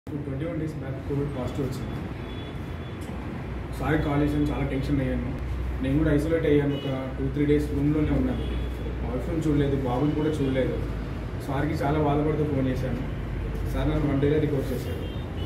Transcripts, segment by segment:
twenty one days back covid positive వచ్చింది sorry call చేసాను చాలా టెన్షన్ అయ్యాను నేను కూడా ఐసోలేట్ అయ్యాను ఒక టూ త్రీ డేస్ రూమ్లోనే ఉన్నాను వైఫ్ చూడలేదు బాబుని కూడా చూడలేదు సార్కి చాలా బాధపడుతూ ఫోన్ చేశాను సార్ నన్ను వన్ డేలో రికార్డ్ చేశారు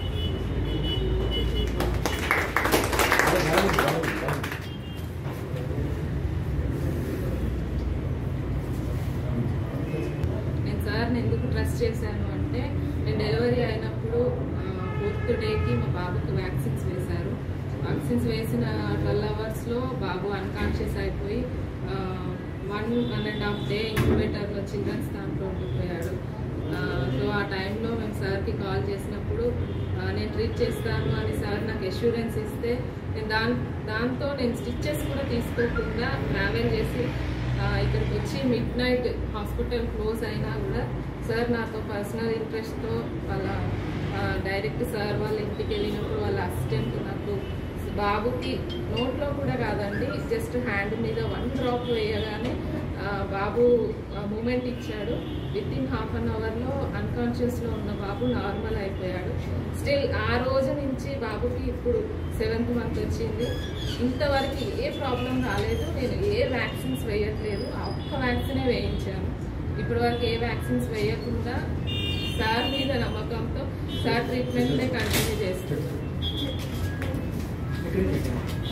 నేను సార్ని ఎందుకు ట్రస్ట్ చేశాను అంటే నేను డెలివరీ అయినప్పుడు ఫోర్త్ డేకి మా బాబుకి వ్యాక్సిన్స్ వేశారు వ్యాక్సిన్స్ వేసిన ట్వెల్వ్ అవర్స్లో బాబు అన్కాన్షియస్ అయిపోయి one one and half day ఇంక్యుబేటర్లో చిల్డ్రన్స్ దాంట్లో ఉండిపోయాడు సో ఆ టైంలో మేము సార్కి కాల్ చేసినప్పుడు ఆ, నేను ట్రీట్ చేస్తాను అని సార్ నాకు అష్యూరెన్స్ ఇస్తే నేను దాని దాంతో నేను స్టిచ్చెస్ కూడా తీసుకోకుండా ట్రావెల్ చేసి ఆ, ఇక్కడికి వచ్చి మిడ్ నైట్ హాస్పిటల్ క్లోజ్ అయినా కూడా సార్ నాతో పర్సనల్ ఇంట్రెస్ట్తో వాళ్ళ డైరెక్ట్ సార్ వాళ్ళ ఇంటికి వెళ్ళినప్పుడు వాళ్ళ అసిస్టెంట్ నాకు బాబుకి నోట్లో కూడా కాదండి జస్ట్ హ్యాండ్ మీద వన్ డ్రాప్ వేయగానే ఆ, బాబు మూమెంట్ ఇచ్చాడు విత్ ఇన్ హాఫ్ అన్ అవర్లో అన్కాన్షియస్లో ఉన్న బాబు నార్మల్ అయిపోయాడు స్టిల్ ఆ రోజు నుంచి బాబుకి ఇప్పుడు సెవెంత్ మంత్ వచ్చింది ఇంతవరకు ఏ ప్రాబ్లం రాలేదు నేను ఏ వ్యాక్సిన్స్ వేయట్లేదు ఆ ఒక్క వ్యాక్సినే వేయించాను ఇప్పటి వరకు ఏ వ్యాక్సిన్స్ వేయకుండా సార్ మీద నమ్మకంతో సార్ ట్రీట్మెంట్నే కంటిన్యూ చేస్తున్నాను